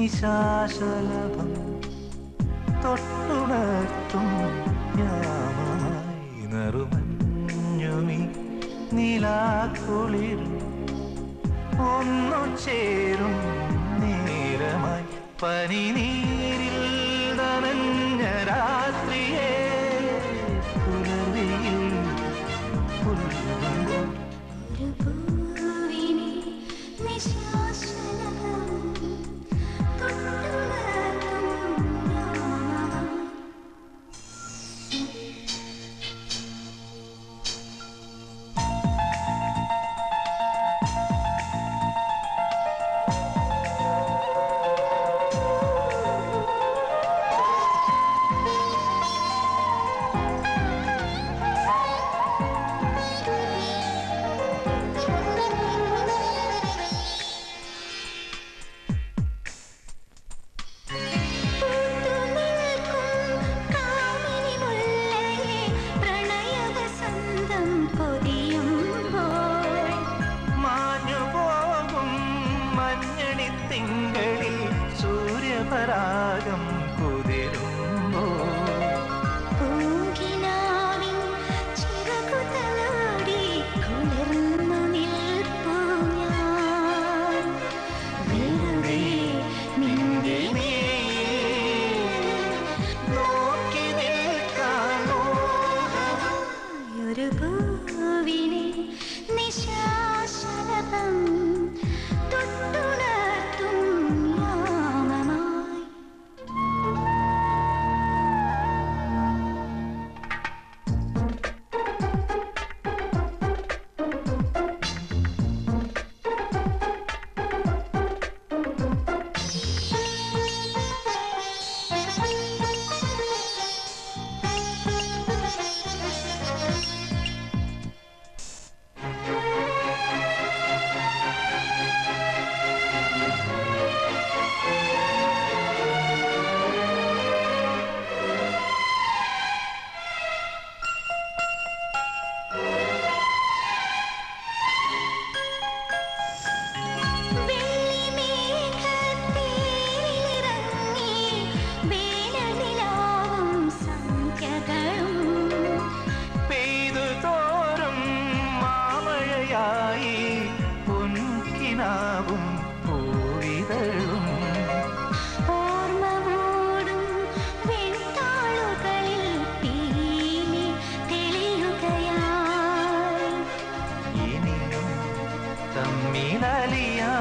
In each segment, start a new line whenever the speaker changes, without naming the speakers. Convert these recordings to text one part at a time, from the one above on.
നിശാശലഭം തൊട്ടുണർത്തും യാമമായി നറുമഞ്ഞുമി നിലാക്കുളിരും ഒന്നു ചേരും നേരമായി പനിനീരിൽ നനഞ്ഞ രാത്രിയെ പുലർവിയിൽ പുൽകുമ്പോൾ
ഒരു പൂവിനെ നിശാശലഭം തൊട്ടുണർത്തും യാമമായി പൂത്തുനിൽക്കും കാമിനി മുല്ലയെ പ്രണയവസന്തം പൊതിയുമ്പോൾ
മാഞ്ഞു പോകും മഞ്ഞണി തിങ്കളിൽ സൂര്യപരാഗം കുതിരുമ്പോൾ
പൂങ്കിനാവിൻ ചിറകുതലോടി കുളിർന്നു നിൽപ്പൂ ഞാൻ. വെറുതെ നിന്റെ
നോക്കി നിൽക്കാമോ
ഒരു പൂവിനെ നിശാശലഭം തൊട്ടുണർത്തും യാമമായി വെള്ളിമേഘത്തേരിലിറങ്ങി വേനലിലാവും സന്ധ്യകളും
പെയ്തു തോറും മാമഴയായി പൊൻകിനാവും പൂവിതഴും
ഓർമ്മ മൂടും വെൺതാളുകളിൽ പീലി തെളിയുകയായി
ഇനിയും തമ്മിലലിയാ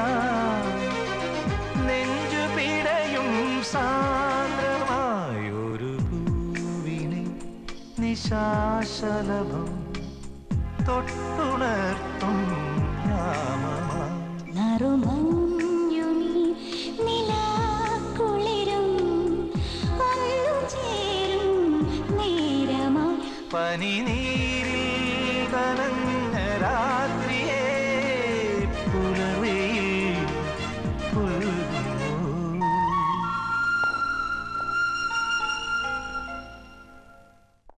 നെഞ്ചു പിടയും സാന്ദ്രമായൊരു പൂവിനെ നിശാശലഭം തൊട്ടുണർത്തും യാമമായി
നറുമഞ്ഞുമീ നിലാക്കുളിരും ഒന്നു ചേരും നേരമായി
പനിനീരിൽ